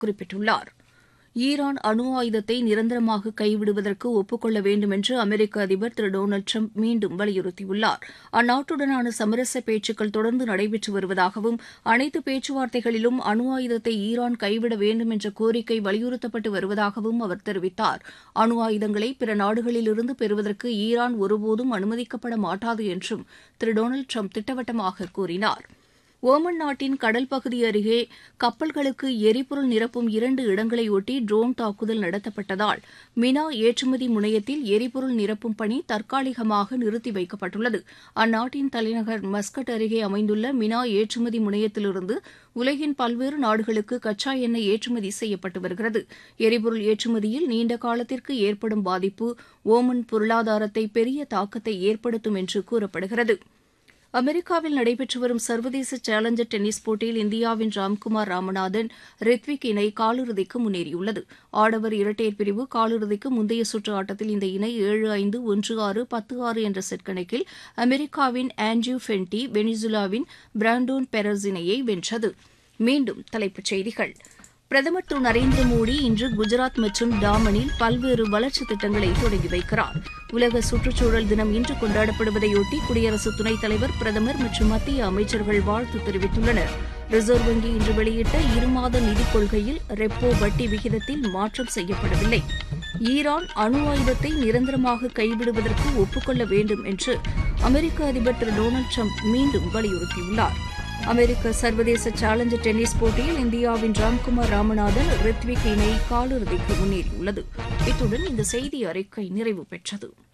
குறிப்பிட்டுள்ளார் ஈரான் அணு ஆயுதத்தை நிரந்தரமாக கைவிடுவதற்கு ஒப்புக்கொள்ள வேண்டும் என்று அமெரிக்க அதிபர் திரு டொனால்டு ட்ரம்ப் மீண்டும் வலியுறுத்தியுள்ளார் அந்நாட்டுடனான சமரச பேச்சுக்கள் தொடர்ந்து நடைபெற்று வருவதாகவும் அனைத்து பேச்சுவார்த்தைகளிலும் அணு ஆயுதத்தை ஈரான் கைவிட வேண்டும் என்ற கோரிக்கை வலியுறுத்தப்பட்டு வருவதாகவும் அவர் தெரிவித்தார் அணு ஆயுதங்களை பிற நாடுகளிலிருந்து பெறுவதற்கு ஈரான் ஒருபோதும் அனுமதிக்கப்பட மாட்டாது என்றும் திரு டொனால்டு ட்ரம்ப் திட்டவட்டமாக கூறினார் ஓமன் நாட்டின் கடல் பகுதி அருகே கப்பல்களுக்கு எரிபொருள் நிரப்பும் இரண்டு இடங்களை ஒட்டி ட்ரோன் தாக்குதல் நடத்தப்பட்டதால் மினா ஏற்றுமதி முனையத்தில் எரிபொருள் நிரப்பும் பணி தற்காலிகமாக நிறுத்தி வைக்கப்பட்டுள்ளது அந்நாட்டின் தலைநகர் மஸ்கட் அருகே அமைந்துள்ள மினா ஏற்றுமதி முனையத்திலிருந்து உலகின் பல்வேறு நாடுகளுக்கு கச்சா எண்ணெய் ஏற்றுமதி செய்யப்பட்டு வருகிறது எரிபொருள் ஏற்றுமதியில் நீண்ட காலத்திற்கு ஏற்படும் பாதிப்பு ஓமன் பொருளாதாரத்தை பெரிய தாக்கத்தை ஏற்படுத்தும் என்று கூறப்படுகிறது அமெரிக்காவில் நடைபெற்று வரும் சர்வதேச சேலஞ்சர் டென்னிஸ் போட்டியில் இந்தியாவின் ராம்குமார் ராமநாதன் ரித்விக் இணை காலிறுதிக்கு முன்னேறியுள்ளது ஆடவர் இரட்டையர் பிரிவு காலிறுதிக்கு முந்தைய சுற்று ஆட்டத்தில் இந்த இணை ஏழு ஐந்து ஒன்று ஆறு பத்து ஆறு என்ற செட் கணக்கில் அமெரிக்காவின் ஆண்ட்ரியூ ஃபென்டி வெனிசுலாவின் பிராண்டோன் பெரஸ் இணையை வென்றது மீண்டும் தலைப்புச் செய்திகள் பிரதமர் திரு நரேந்திர மோடி இன்று குஜராத் மற்றும் டாமனில் பல்வேறு வளர்ச்சித் திட்டங்களை தொடங்கி வைக்கிறார் உலக சுற்றுச்சூழல் தினம் இன்று கொண்டாடப்படுவதையொட்டி குடியரசு துணைத் தலைவர் பிரதமர் மற்றும் மத்திய அமைச்சர்கள் வாழ்த்து தெரிவித்துள்ளனர் ரிசர்வ் வங்கி இன்று வெளியிட்ட இருமாத நிதிக் கொள்கையில் ரெப்போ வட்டி விகிதத்தில் மாற்றம் செய்யப்படவில்லை ஈரான் அணு ஆயுதத்தை நிரந்தரமாக கைவிடுவதற்கு ஒப்புக்கொள்ள வேண்டும் என்று அமெரிக்க அதிபர் திரு டொனால்டு ட்ரம்ப் மீண்டும் வலியுறுத்தியுள்ளார் அமெரிக்க சர்வதேச சேலஞ்சர் டென்னிஸ் போட்டியில் இந்தியாவின் ராம்குமார் ராமநாதன் ரித்விக் இணை காலிறுதிக்கு முன்னேறியுள்ளது இத்துடன் இந்த செய்தி அறிக்கை நிறைவு பெற்றது